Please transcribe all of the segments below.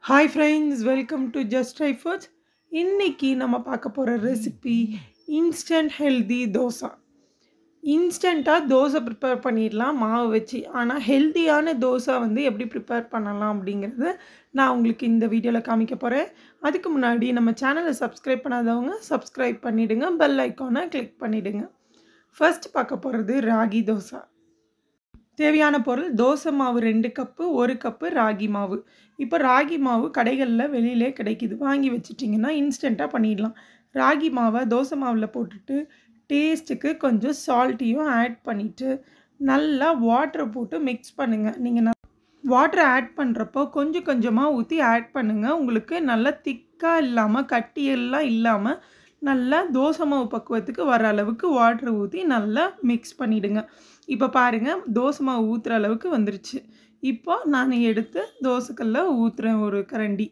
Hi friends welcome to just try foods இன்னைக்கு நம்ம பார்க்க போகிற ரெசிபி இன்ஸ்டன்ட் ஹெல்தி தோசை இன்ஸ்டண்ட்டாக தோசை ப்ரிப்பேர் பண்ணிடலாம் மாவு வச்சு ஆனால் ஹெல்த்தியான தோசை வந்து எப்படி ப்ரிப்பேர் பண்ணலாம் அப்படிங்கிறது நான் உங்களுக்கு இந்த வீடியோவில் காமிக்க போகிறேன் அதுக்கு முன்னாடி நம்ம சேனலை சப்ஸ்கிரைப் பண்ணாதவங்க சப்ஸ்கிரைப் பண்ணிவிடுங்க பெல் ஐக்கானை கிளிக் பண்ணிவிடுங்க ஃபர்ஸ்ட் பார்க்க போகிறது ராகி தோசை தேவையான பொருள் தோசை மாவு ரெண்டு கப்பு ஒரு கப்பு ராகி மாவு இப்போ ராகி மாவு கடைகளில் வெளியிலே கிடைக்கிது வாங்கி வச்சிட்டிங்கன்னா இன்ஸ்டண்ட்டாக பண்ணிடலாம் ராகி மாவை தோசை மாவில் போட்டுட்டு டேஸ்ட்டுக்கு கொஞ்சம் சால்ட்டையும் ஆட் பண்ணிவிட்டு நல்லா வாட்டரை போட்டு மிக்ஸ் பண்ணுங்கள் நீங்கள் வாட்டரை ஆட் பண்ணுறப்போ கொஞ்சம் கொஞ்சமாக ஊற்றி ஆட் பண்ணுங்கள் உங்களுக்கு நல்லா திக்காக இல்லாமல் கட்டியெல்லாம் இல்லாமல் நல்லா தோசை மாவு பக்குவத்துக்கு வர அளவுக்கு வாட்டர் ஊற்றி நல்லா மிக்ஸ் பண்ணிவிடுங்க இப்போ பாருங்கள் தோசை மாவு ஊற்றுற அளவுக்கு வந்துருச்சு இப்போ நான் எடுத்து தோசைக்கல்ல ஊற்றுறேன் ஒரு கரண்டி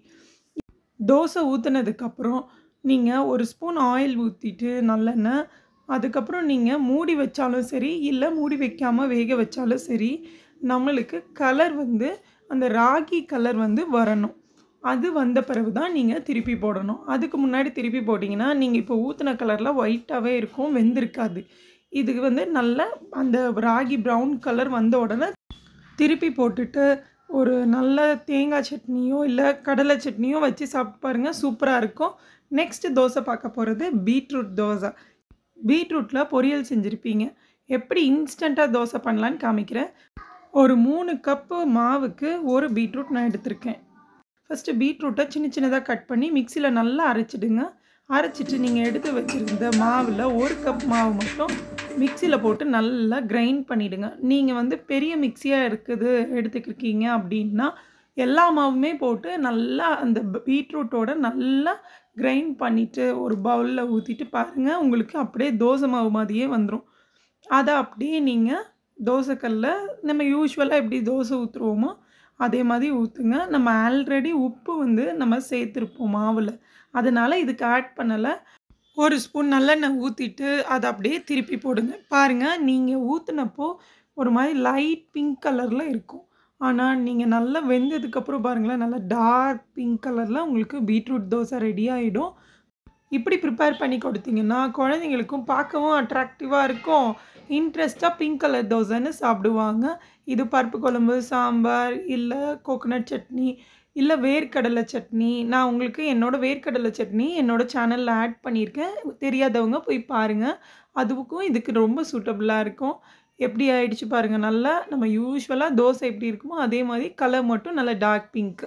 தோசை ஊற்றுனதுக்கப்புறம் நீங்கள் ஒரு ஸ்பூன் ஆயில் ஊற்றிட்டு நல்லெண்ணெய் அதுக்கப்புறம் நீங்கள் மூடி வச்சாலும் சரி இல்லை மூடி வைக்காமல் வேக வச்சாலும் சரி நம்மளுக்கு கலர் வந்து அந்த ராகி கலர் வந்து வரணும் அது வந்த பிறகு தான் நீங்கள் திருப்பி போடணும் அதுக்கு முன்னாடி திருப்பி போட்டிங்கன்னா நீங்கள் இப்போ ஊற்றின கலரில் ஒயிட்டாகவே இருக்கும் வெந்திருக்காது இதுக்கு வந்து நல்ல அந்த ராகி ப்ரௌன் கலர் வந்த உடனே திருப்பி போட்டுட்டு ஒரு நல்ல தேங்காய் சட்னியோ இல்லை கடலை சட்னியோ வச்சு சாப்பிட்டு பாருங்கள் சூப்பராக இருக்கும் நெக்ஸ்ட் தோசை பார்க்க போகிறது பீட்ரூட் தோசை பீட்ரூட்டில் பொரியல் செஞ்சுருப்பீங்க எப்படி இன்ஸ்டண்ட்டாக தோசை பண்ணலான்னு காமிக்கிறேன் ஒரு மூணு கப்பு மாவுக்கு ஒரு பீட்ரூட் நான் எடுத்திருக்கேன் ஃபஸ்ட்டு பீட்ரூட்டை சின்ன சின்னதாக கட் பண்ணி மிக்சியில் நல்லா அரைச்சிடுங்க அரைச்சிட்டு நீங்கள் எடுத்து வச்சுருந்த மாவில் ஒரு கப் மாவு மட்டும் மிக்சியில் போட்டு நல்லா கிரைண்ட் பண்ணிவிடுங்க நீங்கள் வந்து பெரிய மிக்சியாக இருக்குது எடுத்துக்கிருக்கீங்க அப்படின்னா எல்லா மாவுமே போட்டு நல்லா அந்த பீட்ரூட்டோட நல்லா கிரைண்ட் பண்ணிவிட்டு ஒரு பவுலில் ஊற்றிட்டு பாருங்கள் உங்களுக்கு அப்படியே தோசை மாவு மாதிரியே வந்துடும் அதை அப்படியே நீங்கள் தோசைக்கல்ல நம்ம யூஸ்வலாக எப்படி தோசை ஊற்றுருவோமோ அதே மாதிரி ஊற்றுங்க நம்ம ஆல்ரெடி உப்பு வந்து நம்ம சேர்த்துருப்போம் மாவில் அதனால் இதுக்கு ஆட் பண்ணலை ஒரு ஸ்பூன் நல்லெண்ணெய் ஊற்றிட்டு அதை அப்படியே திருப்பி போடுங்க பாருங்கள் நீங்கள் ஊற்றுனப்போ ஒரு மாதிரி லைட் பிங்க் கலரில் இருக்கும் ஆனால் நீங்கள் நல்லா வெந்ததுக்கப்புறம் பாருங்களேன் நல்லா டார்க் பிங்க் கலரில் உங்களுக்கு பீட்ரூட் தோசை ரெடி ஆகிடும் இப்படி ப்ரிப்பேர் பண்ணி கொடுத்தீங்கன்னா குழந்தைங்களுக்கும் பார்க்கவும் அட்ராக்டிவாக இருக்கும் இன்ட்ரெஸ்ட்டாக பிங்க் கலர் தோசைன்னு சாப்பிடுவாங்க இது பருப்பு குழம்பு சாம்பார் இல்லை கோகோனட் சட்னி இல்லை வேர்க்கடலை சட்னி நான் உங்களுக்கு என்னோடய வேர்க்கடலை சட்னி என்னோடய சேனலில் ஆட் பண்ணியிருக்கேன் தெரியாதவங்க போய் பாருங்கள் அதுவுக்கும் இதுக்கு ரொம்ப சூட்டபுளாக இருக்கும் எப்படி ஆயிடுச்சு பாருங்கள் நல்லா நம்ம யூஸ்வலாக தோசை எப்படி இருக்குமோ அதே மாதிரி கலர் மட்டும் நல்லா டார்க் பிங்க்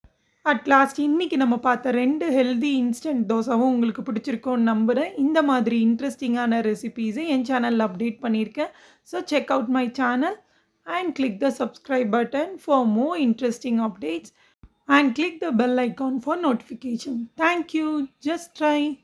அட் லாஸ்ட் இன்றைக்கி நம்ம பார்த்த ரெண்டு ஹெல்தி இன்ஸ்டன்ட் தோசாவும் உங்களுக்கு பிடிச்சிருக்கோன்னு நம்புகிறேன் இந்த மாதிரி இன்ட்ரெஸ்டிங்கான ரெசிபீஸை என் சேனலில் அப்டேட் பண்ணியிருக்கேன் so check out my channel and click the subscribe button for more interesting updates and click the bell icon for notification. Thank you. Just try.